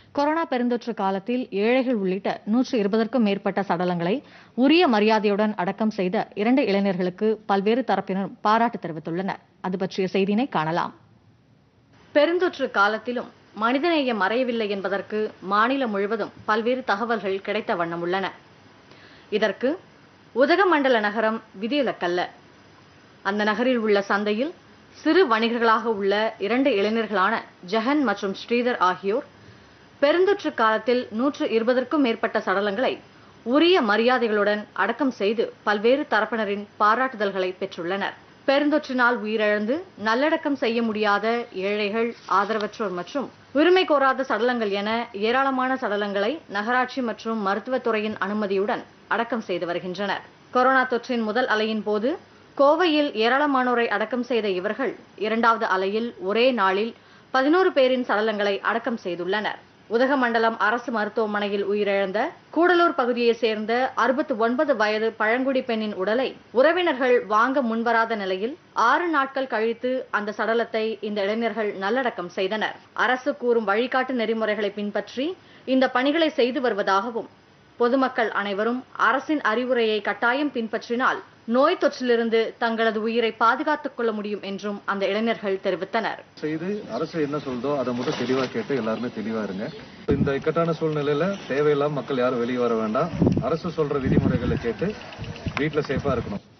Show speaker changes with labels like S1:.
S1: corona பெருந்தொற்று காலத்தில் ஏழைகள் உள்ளிட்ட நூற்று இருபதற்கும் மேற்பட்ட சடலங்களை உரிய மரியாதையுடன் அடக்கம் செய்த இரண்டு இளைஞர்களுக்கு பல்வேறு தரப்பினர் பாராட்டு தெரிவித்துள்ளனர் அது பற்றிய செய்தியினை காணலாம் பெருந்தொற்று காலத்திலும் மனிதநேயம் மறையவில்லை என்பதற்கு மாநிலம் முழுவதும் பல்வேறு தகவல்கள் கிடைத்த வண்ணம் உள்ளன இதற்கு உதகமண்டல நகரம் விதிவிலக்கல்ல அந்த நகரில் உள்ள சந்தையில் சிறு வணிகர்களாக உள்ள இரண்டு இளைஞர்களான ஜெகன் மற்றும் ஸ்ரீதர் ஆகியோர் பெருந்தொற்று காலத்தில் நூற்று இருபதற்கும் மேற்பட்ட சடலங்களை உரிய மரியாதைகளுடன் அடக்கம் செய்து பல்வேறு தரப்பினரின் பாராட்டுதல்களை பெற்றுள்ளனர் பெருந்தொற்றினால் உயிரிழந்து நல்லடக்கம் செய்ய முடியாத ஏழைகள் ஆதரவற்றோர் மற்றும் உரிமை கோராத சடலங்கள் என ஏராளமான சடலங்களை நகராட்சி மற்றும் மருத்துவத்துறையின் அனுமதியுடன் அடக்கம் செய்து வருகின்றனர் கொரோனா தொற்றின் முதல் அலையின் போது கோவையில் ஏராளமானோரை அடக்கம் செய்த இவர்கள் இரண்டாவது அலையில் ஒரே நாளில் பதினோரு பேரின் சடலங்களை அடக்கம் செய்துள்ளனர் உதகமண்டலம் அரசு மருத்துவமனையில் உயிரிழந்த கூடலூர் பகுதியைச் சேர்ந்த அறுபத்தி ஒன்பது வயது பழங்குடி பெண்ணின் உடலை உறவினர்கள் வாங்க முன்வராத நிலையில் ஆறு நாட்கள் கழித்து அந்த சடலத்தை இந்த இளைஞர்கள் நல்லடக்கம் செய்தனர் அரசு கூறும் வழிகாட்டு நெறிமுறைகளை பின்பற்றி இந்த பணிகளை செய்து வருவதாகவும் பொதுமக்கள் அனைவரும் அரசின் அறிவுரையை கட்டாயம் பின்பற்றினால் நோய் தொற்றிலிருந்து தங்களது உயிரை பாதுகாத்துக் கொள்ள முடியும் என்றும் அந்த இளைஞர்கள் தெரிவித்தனர்
S2: செய்து அரசு என்ன சொல்றதோ அதை மட்டும் தெளிவா கேட்டு எல்லாருமே தெளிவா இருங்க இந்த இக்கட்டான சூழ்நிலையில தேவையில்லாம மக்கள் யாரும் வெளியே வர வேண்டாம் அரசு சொல்ற விதிமுறைகளை கேட்டு வீட்டுல சேஃபா இருக்கணும்